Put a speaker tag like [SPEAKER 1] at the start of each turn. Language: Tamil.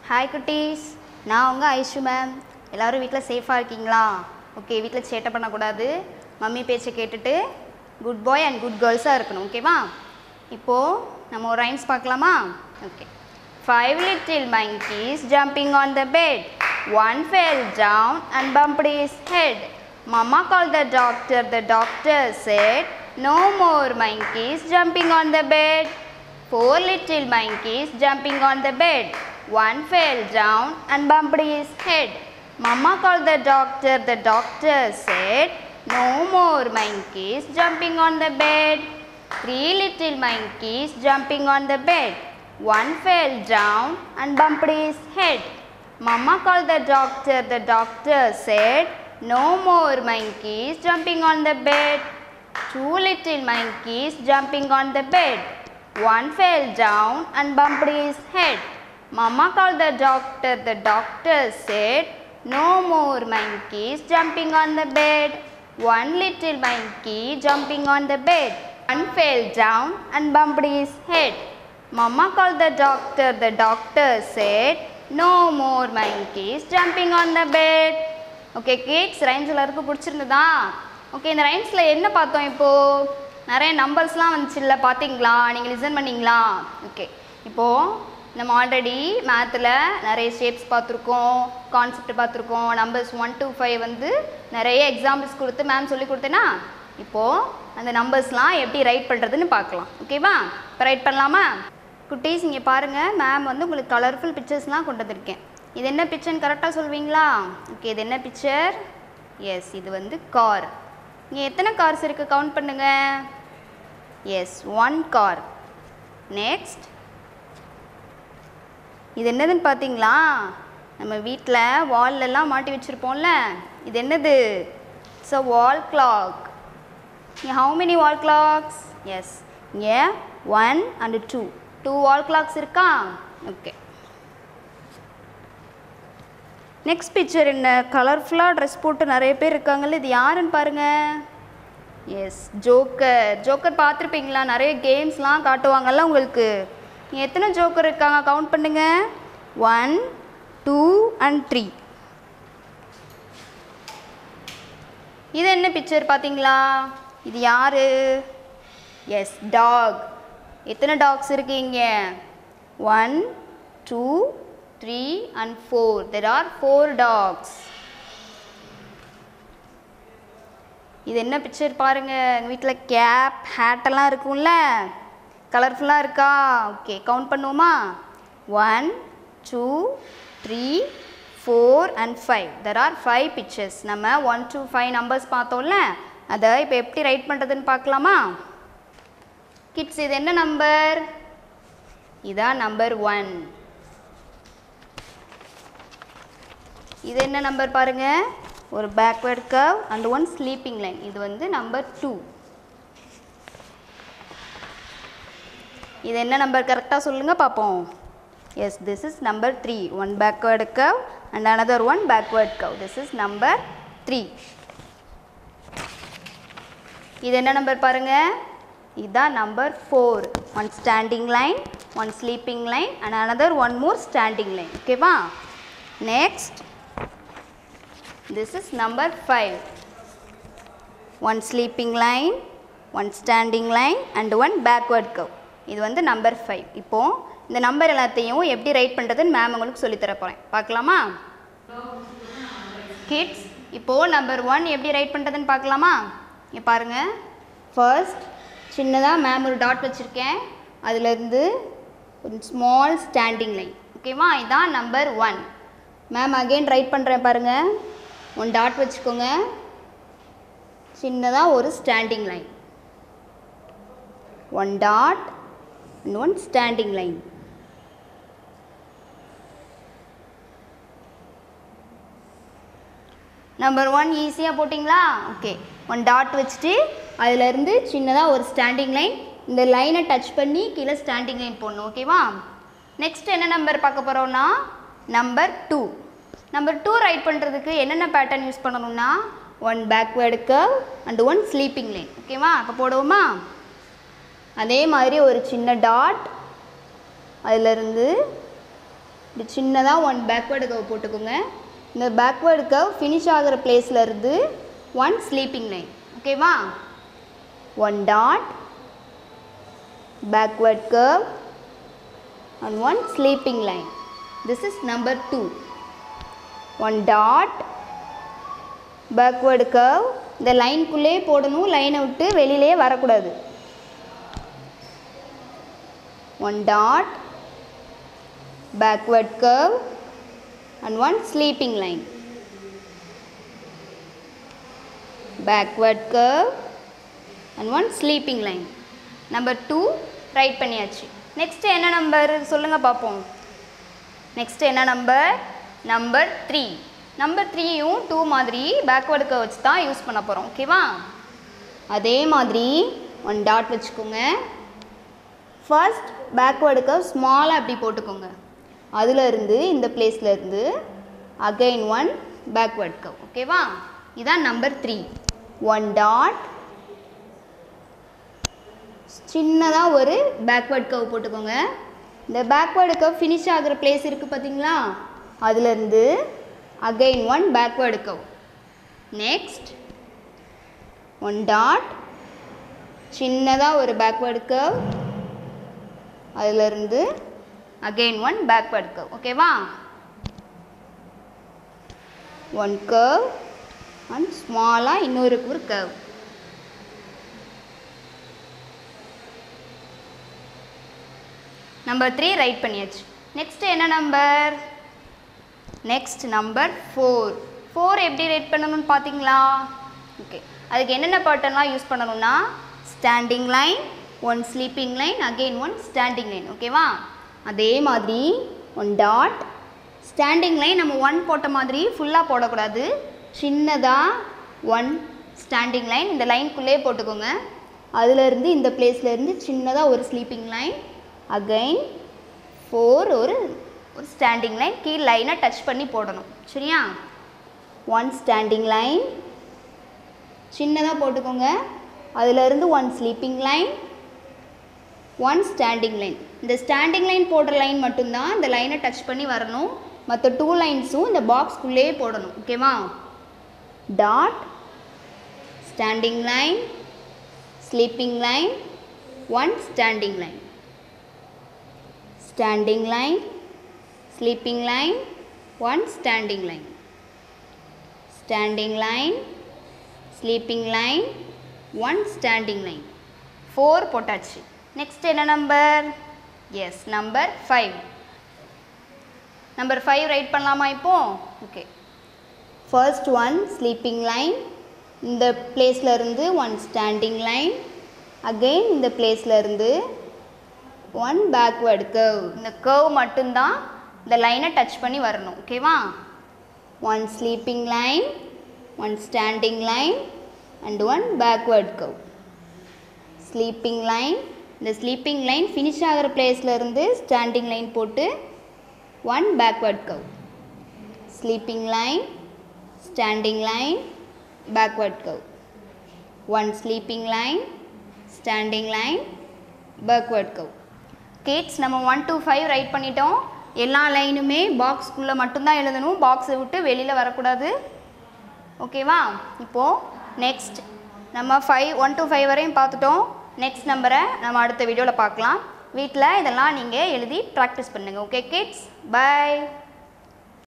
[SPEAKER 1] ஹாய் குட்டீஸ் நான் உங்கள் ஐஷு மேம் எல்லோரும் வீட்டில் சேஃபாக இருக்கீங்களா ஓகே வீட்டில் சேட்டை பண்ணக்கூடாது மம்மி பேச்சை கேட்டுட்டு குட் பாய் அண்ட் குட் கேர்ள்ஸாக இருக்கணும் ஓகேவா இப்போது நம்ம ஒரு ரைம்ஸ் பார்க்கலாமா okay five little monkeys jumping on the bed one fell down and bumped his head mama called the doctor the doctor said no more monkeys jumping on the bed Four little monkeys jumping on the bed. One fell down and bumped his head. Mama called the doctor. The doctor said, No more monkeys jumping on the bed. Three little monkeys jumping on the bed. One fell down and bumped his head. Mama called the doctor. The doctor said, No more monkeys jumping on the bed. Two little monkeys jumping on the bed. One fell down and bumped his head. Mama called the doctor. The doctor said, No more monkeys jumping on the bed. One little monkey jumping on the bed. One fell down and bumped his head. Mama called the doctor. The doctor said, No more monkeys jumping on the bed. Okay kids rhymes எல்லாருக்கும் பிடிச்சிருந்ததா ஓகே இந்த ரைம்ஸில் என்ன பார்த்தோம் இப்போது நிறைய நம்பர்ஸ்லாம் வந்துச்சுல்ல பார்த்தீங்களா நீங்கள் லிசன் பண்ணீங்களா ஓகே இப்போது நம்ம ஆல்ரெடி மேத்தில் நிறைய ஷேப்ஸ் பார்த்துருக்கோம் கான்செப்ட் பார்த்துருக்கோம் நம்பர்ஸ் ஒன் to ஃபைவ் வந்து நிறைய எக்ஸாம்பிள்ஸ் கொடுத்து மேம் சொல்லி கொடுத்தேனா இப்போது அந்த நம்பர்ஸ்லாம் எப்படி ரைட் பண்ணுறதுன்னு பார்க்கலாம் ஓகேவா இப்போ ரைட் பண்ணலாமா குட்டீஸ் இங்கே பாருங்கள் மேம் வந்து உங்களுக்கு கலர்ஃபுல் பிக்சர்ஸ்லாம் கொண்டு வந்திருக்கேன் இது என்ன பிக்சர்னு கரெக்டாக சொல்வீங்களா ஓகே இது என்ன பிக்சர் எஸ் இது வந்து கார் இங்கே எத்தனை கார்ஸ் இருக்குது கவுண்ட் பண்ணுங்க எஸ் ஒன் கார் நெக்ஸ்ட் இது என்னதுன்னு பார்த்தீங்களா நம்ம வீட்டில் வால்லெல்லாம் மாட்டி வச்சுருப்போம்ல இது என்னது இட்ஸ் அ வால் கிளாக் இங்கே how many wall clocks yes இங்கே one and two two wall clocks இருக்கா ஓகே நெக்ஸ்ட் பிக்சர் என்ன கலர்ஃபுல்லாக ட்ரெஸ் போட்டு நிறைய பேர் இருக்காங்கல்ல இது யாருன்னு பாருங்கள் எஸ் ஜோக்கர் ஜோக்கர் பார்த்துருப்பீங்களா நிறைய கேம்ஸ்லாம் காட்டுவாங்கல்ல உங்களுக்கு இங்க எத்தனை ஜோக்கர் இருக்காங்க கவுண்ட் பண்ணுங்க ஒன் டூ அண்ட் த்ரீ இது என்ன பிக்சர் பார்த்தீங்களா இது யாரு எஸ் டாக் எத்தனை டாக்ஸ் இருக்கீங்க one two three and four there are four dogs இது என்ன பிக்சர் பாருங்க எங்கள் வீட்டில் கேப் ஹேட்டெல்லாம் இருக்கும்ல கலர்ஃபுல்லாக இருக்கா ஓகே கவுண்ட் பண்ணுவோமா one two three four and five there are five pictures நம்ம ஒன் டூ ஃபைவ் நம்பர்ஸ் பார்த்தோம்ல அதை இப்போ எப்படி ரைட் பண்ணுறதுன்னு பார்க்கலாமா கிட்ஸ் இது என்ன நம்பர் இதான் நம்பர் ஒன் இது என்ன நம்பர் பாருங்க ஒரு backward curve and one sleeping line இது வந்து நம்பர் டூ இது என்ன நம்பர் கரெக்டாக சொல்லுங்கள் பார்ப்போம் yes this is number three one backward curve and another one backward curve this is number three இது என்ன நம்பர் பாருங்கள் இதுதான் number four one standing line one sleeping line and another one more standing line ஓகேவா next this is number 5 one sleeping line one standing line and one backward curve இது வந்து நம்பர் ஃபைவ் இப்போ இந்த நம்பர் எல்லாத்தையும் எப்படி ரைட் பண்ணுறதுன்னு மேம் உங்களுக்கு சொல்லித்தர போகிறேன் பார்க்கலாமா கிட்ஸ் இப்போது நம்பர் ஒன் எப்படி ரைட் பண்ணுறதுன்னு பார்க்கலாமா இங்கே பாருங்கள் ஃபர்ஸ்ட் சின்னதாக மேம் ஒரு டாட் வச்சுருக்கேன் அதுலேருந்து ஒரு ஸ்மால் ஸ்டாண்டிங் லைன் ஓகேவா இதான் number one ma'am again write பண்ணுறேன் பாருங்கள் ஒன் டாட் வச்சுக்கோங்க சின்னதாக ஒரு standing line one dot and one standing line number one ஈஸியாக போட்டிங்களா ஓகே ஒன் டாட் வச்சுட்டு அதிலேருந்து சின்னதாக ஒரு ஸ்டாண்டிங் லைன் இந்த லைனை டச் பண்ணி கீழே ஸ்டாண்டிங் லைன் போடணும் ஓகேவா நெக்ஸ்ட் என்ன நம்பர் பார்க்க போகிறோம்னா number two number two write பண்ணுறதுக்கு என்னென்ன பேட்டர்ன் யூஸ் பண்ணணும்னா one backward curve and one sleeping line ஓகேவா அப்போ போடுவோமா அதே மாதிரி ஒரு சின்ன டாட் அதிலிருந்து இப்படி சின்னதாக ஒன் பேக்வேர்டு கவ் போட்டுக்கோங்க இந்த பேக்வேர்டு கவ் ஃபினிஷ் ஆகிற பிளேஸில் இருந்து ஒன் ஸ்லீப்பிங் லைன் ஓகேவா one dot backward curve and one sleeping line. This is number 2. One dot backward curve இந்த லைனுக்குள்ளே போடணும் லைனை விட்டு வெளியிலே வரக்கூடாது one dot backward curve and one sleeping line backward curve and one sleeping line number two write பண்ணியாச்சு நெக்ஸ்ட் என்ன நம்பர் சொல்லுங்க பார்ப்போம் நெக்ஸ்ட் என்ன நம்பர் நம்பர் த்ரீ நம்பர் த்ரீயும் டூ மாதிரி பேக்வேர்டுக்கு வச்சு தான் யூஸ் பண்ண போகிறோம் ஓகேவா அதே மாதிரி ஒன் டாட் வச்சுக்கோங்க ஃபர்ஸ்ட் பேக்வேர்டுக்கு ஸ்மாலாக அப்படி போட்டுக்கோங்க அதுல இருந்து இந்த பிளேஸ்ல இருந்து அகைன் ஒன் பேக்வேர்ட் கவ் ஓகேவா இதான் நம்பர் த்ரீ ஒன் டாட் சின்னதாக ஒரு பேக்வேர்ட் கவ் போட்டுக்கோங்க இந்த பேக்வேர்டு கவ் ஃபினிஷ் ஆகிற பிளேஸ் இருக்குது பார்த்தீங்களா அதுலேருந்து again one backward curve next one dot சின்னதாக ஒரு பேக்வேர்டு கவ் அதிலிருந்து அகைன் ஒன் பேக்வேர்ட் கவ் ஓகேவா ஒன் கர்வ் அண்ட் ஸ்மாலாக இன்னொரு ஒரு கர்வ் நம்பர் த்ரீ ரைட் பண்ணியாச்சு நெக்ஸ்ட் என்ன number next number four four எப்படி ரைட் பண்ணணும்னு பார்த்தீங்களா ஓகே அதுக்கு என்னென்ன பேட்டர்ன்லாம் யூஸ் பண்ணணும்னா standing line one sleeping line again one standing line ஓகேவா அதே மாதிரி ஒன் டாட் ஸ்டாண்டிங் லைன் நம்ம ஒன் போட்ட மாதிரி ஃபுல்லாக போடக்கூடாது சின்னதாக ஒன் ஸ்டாண்டிங் லைன் இந்த லைனுக்குள்ளே போட்டுக்கோங்க அதுலேருந்து இந்த பிளேஸ்லேருந்து சின்னதாக ஒரு ஸ்லீப்பிங் லைன் அகைன் ஃபோர் ஒரு ஒரு ஸ்டாண்டிங் லைன் கீழ் லைனை டச் பண்ணி போடணும் சரியா ஒன் ஸ்டாண்டிங் லைன் சின்னதாக போட்டுக்கோங்க அதிலிருந்து one sleeping line one standing line இந்த ஸ்டாண்டிங் லைன் போடுற லைன் மட்டும்தான் இந்த லைனை டச் பண்ணி வரணும் மற்ற டூ லைன்ஸும் இந்த பாக்ஸ்க்குள்ளேயே போடணும் ஓகேவா dot standing line sleeping line one standing line standing line sleeping line one standing line standing line sleeping line one standing line four போட்டாச்சு நெக்ஸ்ட் என்ன number yes number five number five write பண்ணலாமா இப்போ okay first one sleeping line இந்த பிளேஸ்ல இருந்து ஒன் ஸ்டாண்டிங் லைன் அகெயின் இந்த பிளேஸ்ல இருந்து ஒன் பேக்வேர்டு கர்வ் இந்த கர்வ் மட்டும்தான் இந்த லைனை டச் பண்ணி வரணும் ஓகேவா one sleeping line one standing line and one backward curve sleeping line இந்த ஸ்லீப்பிங் லைன் ஃபினிஷ் ஆகிற பிளேஸ்ல இருந்து ஸ்டாண்டிங் லைன் போட்டு one backward curve sleeping line standing line backward curve one sleeping line standing line backward curve கேட்ஸ் நம்ம ஒன் to ஃபைவ் ரைட் பண்ணிட்டோம் எல்லா லைனுமே பாக்ஸ்க்குள்ளே மட்டும்தான் எழுதணும் பாக்ஸை விட்டு வெளியில் வரக்கூடாது ஓகேவா இப்போது நெக்ஸ்ட் நம்ம ஃபைவ் ஒன் to ஃபைவ் வரையும் பார்த்துட்டோம் நெக்ஸ்ட் நம்பரை நம்ம அடுத்த வீடியோவில் பார்க்கலாம் வீட்டில் இதெல்லாம் நீங்கள் எழுதி ப்ராக்டிஸ் பண்ணுங்கள் ஓகே கிட்ஸ் பை